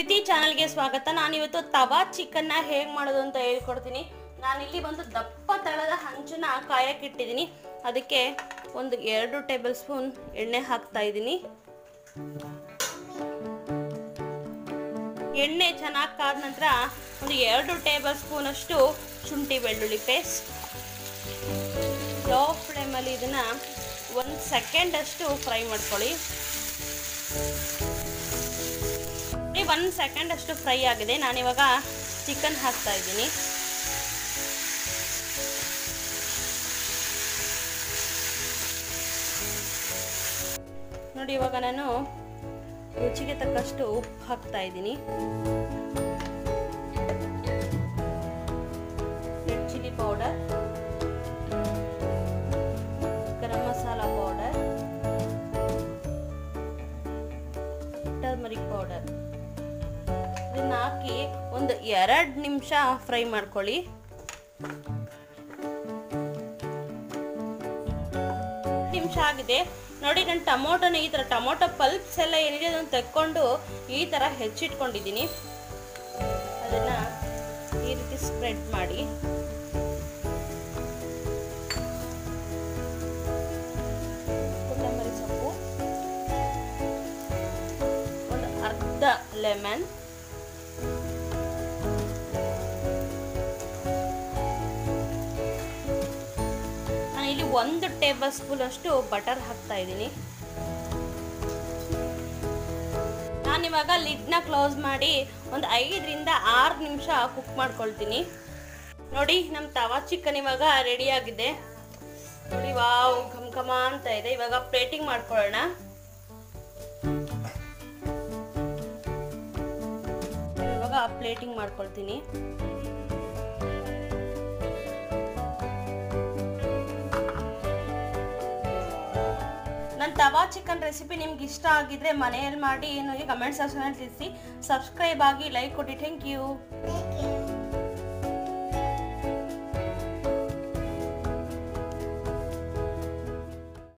ತಿಥಿ ಚಾನಲ್ಗೆ ಸ್ವಾಗತ ನಾನಿವತ್ತು ತವಾ ಚಿಕನ್ನ ಹೇಗೆ ಮಾಡೋದು ಅಂತ ಹೇಳ್ಕೊಡ್ತೀನಿ ನಾನಿಲ್ಲಿ ಒಂದು ದಪ್ಪ ತಳದ ಹಂಚನ್ನ ಕಾಯಕ್ಕೆ ಇಟ್ಟಿದ್ದೀನಿ ಅದಕ್ಕೆ ಒಂದು ಎರಡು ಟೇಬಲ್ ಸ್ಪೂನ್ ಎಣ್ಣೆ ಹಾಕ್ತಾ ಇದ್ದೀನಿ ಎಣ್ಣೆ ಚೆನ್ನಾಗಿ ಕಾದ ನಂತರ ಒಂದು ಎರಡು ಟೇಬಲ್ ಸ್ಪೂನ್ ಅಷ್ಟು ಶುಂಠಿ ಬೆಳ್ಳುಳ್ಳಿ ಪೇಸ್ಟ್ ಲೋ ಫ್ಲೇಮಲ್ಲಿ ಇದನ್ನು ಒಂದು ಸೆಕೆಂಡ್ ಅಷ್ಟು ಫ್ರೈ ಮಾಡ್ಕೊಳ್ಳಿ ಒಂದು ಸೆಕೆಂಡ್ ಅಷ್ಟು ಫ್ರೈ ಆಗಿದೆ ನಾನಿವಾಗ ಚಿಕನ್ ಹಾಕ್ತಾ ಇದ್ದೀನಿ ನೋಡಿ ಇವಾಗ ನಾನು ರುಚಿಗೆ ತಕ್ಕಷ್ಟು ಉಪ್ಪು ಹಾಕ್ತಾ ಇದ್ದೀನಿ red chilli powder garam masala powder turmeric powder ಇದನ್ನ ಹಾಕಿ ಒಂದು ಎರಡು ನಿಮಿಷ ಫ್ರೈ ಮಾಡ್ಕೊಳ್ಳಿ ನಿಮಿಷ ಆಗಿದೆ ನೋಡಿ ನಾನು ಟೊಮೊಟೊನ ಈ ಥರ ಟೊಮೊಟೊ ಪಲ್ಪ್ಸ್ ಎಲ್ಲ ಏನಿದೆ ಅದನ್ನು ತೆಕ್ಕೊಂಡು ಈ ಥರ ಹೆಚ್ಚಿಟ್ಕೊಂಡಿದ್ದೀನಿ ಅದನ್ನು ಈ ರೀತಿ ಸ್ಪ್ರೆಡ್ ಮಾಡಿ ಕೊತ್ತಂಬರಿ ಸೊಪ್ಪು ಒಂದು ಅರ್ಧ ಲೆಮನ್ ನಾನು ಇಲ್ಲಿ ಒಂದು ಟೇಬಲ್ ಸ್ಪೂನ್ ಅಷ್ಟು ಬಟರ್ ಹಾಕ್ತಾ ಇದ್ದೀನಿ ನಾನಿವಾಗ ಲಿಡ್ನ ಕ್ಲೋಸ್ ಮಾಡಿ ಒಂದು ಐದರಿಂದ ಆರು ನಿಮಿಷ ಕುಕ್ ಮಾಡ್ಕೊಳ್ತೀನಿ ನೋಡಿ ನಮ್ಮ ತವಾ ಚಿಕನ್ ಇವಾಗ ರೆಡಿ ಆಗಿದೆ ನೋಡಿ ವಾವ್ ಘಮ್ ಘಮ ಅಂತ ಇದೆ ಇವಾಗ ಪ್ಲೇಟಿಂಗ್ ಮಾಡ್ಕೊಳ್ಳೋಣ ಇವಾಗ ಪ್ಲೇಟಿಂಗ್ ಮಾಡ್ಕೊಳ್ತೀನಿ ನನ್ನ ತವಾ ಚಿಕನ್ ರೆಸಿಪಿ ನಿಮ್ಗೆ ಇಷ್ಟ ಆಗಿದ್ರೆ ಮನೆಯಲ್ಲಿ ಮಾಡಿ ನನಗೆ ಕಮೆಂಟ್ ಸೆಕ್ಷನಲ್ಲಿ ತಿಳಿಸಿ ಸಬ್ಸ್ಕ್ರೈಬ್ ಆಗಿ ಲೈಕ್ ಕೊಡಿ ಥ್ಯಾಂಕ್ ಯು Thank you.